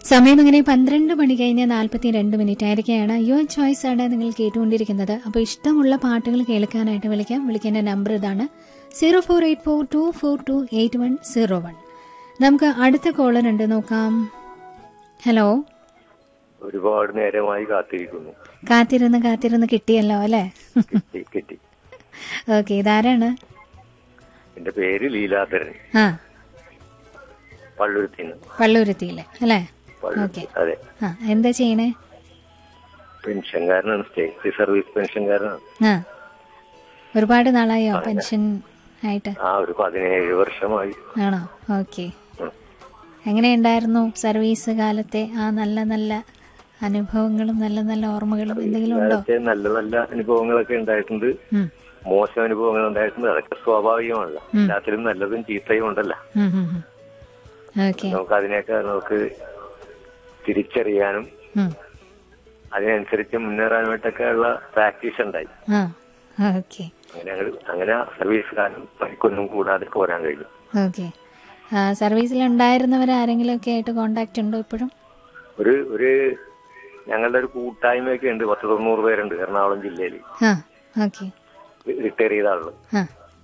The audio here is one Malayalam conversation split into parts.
സമയം അങ്ങനെ പന്ത്രണ്ട് മണി കഴിഞ്ഞ് നാൽപ്പത്തി രണ്ട് മിനിറ്റ് ആയിരിക്കുകയാണ് യുവർ ചോയ്സ് ആണ് നിങ്ങൾ കേട്ടുകൊണ്ടിരിക്കുന്നത് അപ്പോൾ ഇഷ്ടമുള്ള പാട്ടുകൾ കേൾക്കാനായിട്ട് വിളിക്കാം വിളിക്കേണ്ട നമ്പർ ഇതാണ് zero four eight four two four two eight one zero one നമുക്ക് അടുത്ത കോളർ ഉണ്ട് നോക്കാം ഹലോ ഒരുപാട് നേരമായി കാത്തിരിക്കുന്നു കാത്തിരുന്ന് കാത്തിരുന്ന് കിട്ടിയല്ലോ അല്ലേ കിട്ടി കിട്ടി ഓക്കെ ഇതാരാണ് എന്റെ പേര് ലീലാധരൻ ആ പള്ളുരുത്തിന്ന് പള്ളൂരത്തിയിലെ അല്ലേ ഓക്കെ പള്ളുരുത്തി അതെ ആ എന്താ ചെയ്യണേ പെൻഷൻകാരനാണ് സ്റ്റേറ്റ് സർവീസ് പെൻഷൻകാരനാണ് ആ ഒരുപാട് നാളായോ പെൻഷൻ ആയിട്ട് ആ ഒരു പതിനേഴ് വർഷമായി ആണോ ഓക്കെ ഉം. എങ്ങനെയുണ്ടായിരുന്നു സർവീസ് കാലത്തെ ആ നല്ല നല്ല അനുഭവങ്ങളും നല്ല നല്ല ഓർമ്മകളും എന്തെങ്കിലും ഉണ്ടോ നേരത്തെ നല്ല നല്ല അനുഭവങ്ങളൊക്കെ ഉണ്ടായിട്ടുണ്ട് ഉം. മോശം അനുഭവങ്ങൾ ഉണ്ടായിട്ടുണ്ട് അതൊക്കെ സ്വാഭാവികമാണല്ലോ എല്ലാത്തിലും നല്ലതും ചീത്തയും ഉണ്ടല്ലോ ഉം, ഉം, ഉം. ഓക്കെ നമുക്ക് അതിനെയൊക്കെ നമുക്ക് തിരിച്ചറിയാനും ഉം. അതിനനുസരിച്ച് മുന്നേറാനായിട്ടൊക്കെ ഉള്ള പ്രാക്ടീസ് ഉണ്ടായി ആ ഓക്കെ അങ്ങനെ ഞങ്ങൾ- അങ്ങനെ സർവീസ് കാലം പരിക്കൊന്നും കൂടാതെ പോരാൻ കഴിഞ്ഞു ഓക്കെ സർവീസിൽ ഉണ്ടായിരുന്നവർ ആരെങ്കിലും ഒക്കെ ആയിട്ട് കോണ്ടാക്ട് ഉണ്ടോ ഇപ്പോഴും ഒരു ഒരു ഞങ്ങളുടെ ഒരു കൂട്ടായ്മയൊക്കെ ഉണ്ട് പത്ത് തൊണ്ണൂറ് പേരുണ്ട് എറണാകുളം ജില്ലയിൽ ആ ഓക്കെ റിട്ടയർ ചെയ്ത ആളുകൾ ആ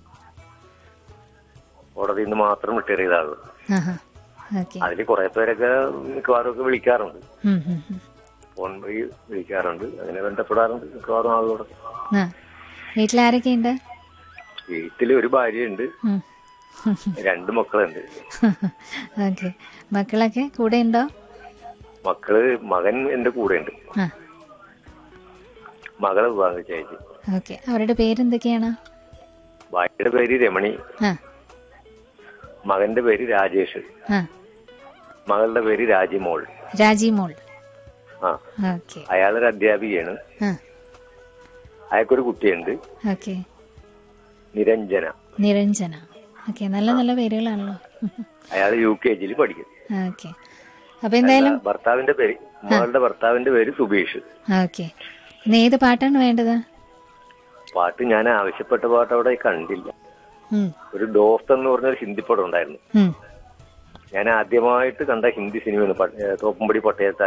കോടതിയിൽ നിന്ന് മാത്രം റിട്ടയർ ചെയ്ത ആളുകൾ ആ ഓക്കെ അതിൽ കുറെ പേരൊക്കെ മിക്കവാറും ഒക്കെ വിളിക്കാറുണ്ട് ഉം, ഉം, ഉം. ഫോൺ വഴി വിളിക്കാറുണ്ട് അങ്ങനെ ബന്ധപ്പെടാറുണ്ട് മിക്കവാറും ആളുകളോട് ആ വീട്ടിലാരൊക്കെ ഉണ്ട് വീട്ടിൽ ഒരു ഭാര്യയുണ്ട് ഉം. രണ്ട് മക്കളുണ്ട് ഓക്കെ മക്കളൊക്കെ കൂടെ ഉണ്ടോ മക്കള് മകൻ എന്റെ കൂടെ ഉണ്ട് ആ മകളെ വിവാഹം കഴിച്ചു ഓക്കെ അവരുടെ പേരെന്തൊക്കെയാണ് ഭാര്യയുടെ പേര് രമണി ആ മകന്റെ പേര് രാജേഷ് ആ മകളുടെ പേര് രാജിമോൾ രാജി മോൾ ആ ഓക്കെ അയാളൊരു അധ്യാപികയാണ് ആ അയാൾക്കൊരു കുട്ടിയുണ്ട് ഓക്കെ നിരഞ്ജന നിരഞ്ജന ഓക്കെ നല്ല നല്ല പേരുകളാണല്ലോ അയാൾ യു കെ ജിയിൽ പഠിക്കും ഓക്കെ അപ്പൊ എന്തായാലും ഭർത്താവിന്റെ പേര് മകളുടെ ഭർത്താവിന്റെ പേര് സുബീഷ് ഓക്കെ ഇന്ന് ഏത് പാട്ടാണ് വേണ്ടത് പാട്ട് ഞാൻ ആവശ്യപ്പെട്ട പാട്ട് അവിടെ കണ്ടില്ല ഉം, ഒരു ദോസ്ത് എന്ന് പറഞ്ഞൊരു ഹിന്ദി പടം ഉണ്ടായിരുന്നു ഉം. ഞാൻ ആദ്യമായിട്ട് കണ്ട ഹിന്ദി സിനിമയാണ് പ- ഏ, തോപ്പുംപടി പട്ടയത്ത്